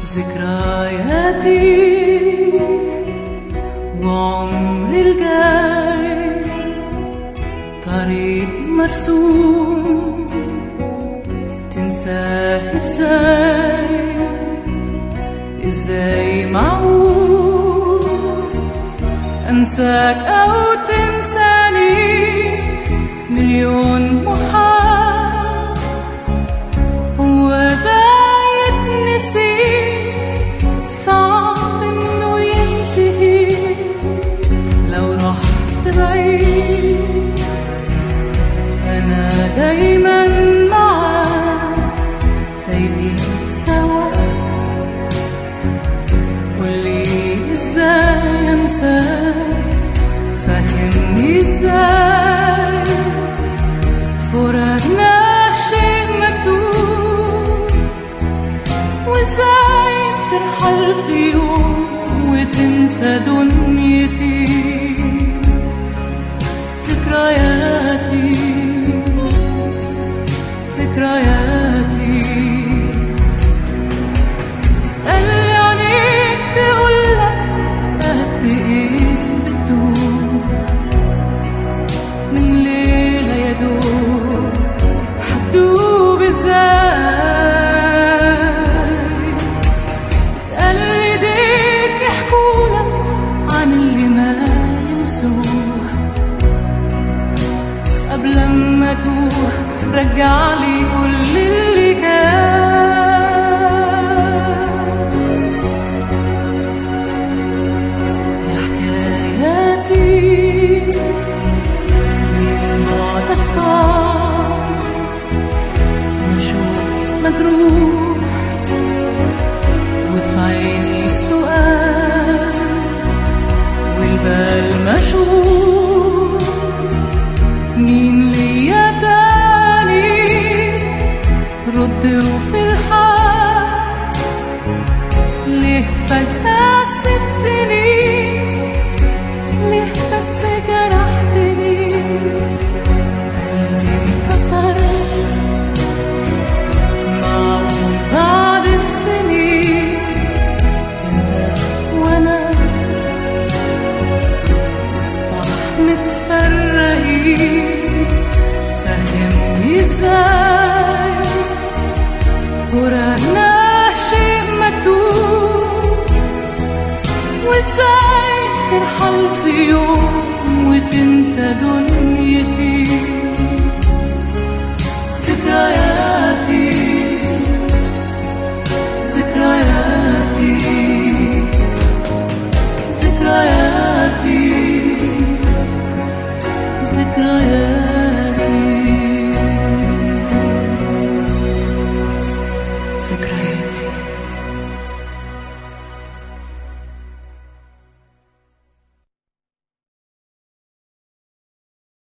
ذكرياتي وعمري الجاي طريق مرسوم تنساه ازاي ازاي معقول انساك او تنساني مليون محال هو ده يتنسي صعب انه ينتهي لو رحت بعيد انا دايما معاك دايبين سوا قولي ازاي انساك فهمني ازاي فراقنا شيء مكتوب وازاي ترحل في يوم وتنسى دنيتي ذكرياتي ذكرياتي اسألني عليك تقولك قد ايه بتدوب من ليلة يا دوب حتدوب ازاي اسأل ايديك يحكولك عن اللي ما ينسوه قبل ما توه رجع لي كل اللي كان يا حكاياتي ليه ما تفكر أنا شو مجروح وفي عيني سؤال والبال مشغول مين ليا تاني رد وفي الحال ليه فجأة سبتني ليه بس جرحتني قلبي انكسر معقول بعد السنين انت وانا نصبح متفرقين فهمني ازاي فراقنا شيء مكتوب وازاي ترحل في يوم وتنسى دنيتي ذكرياتي ذكرياتي ذكرياتي ذكرياتي ذكرياتي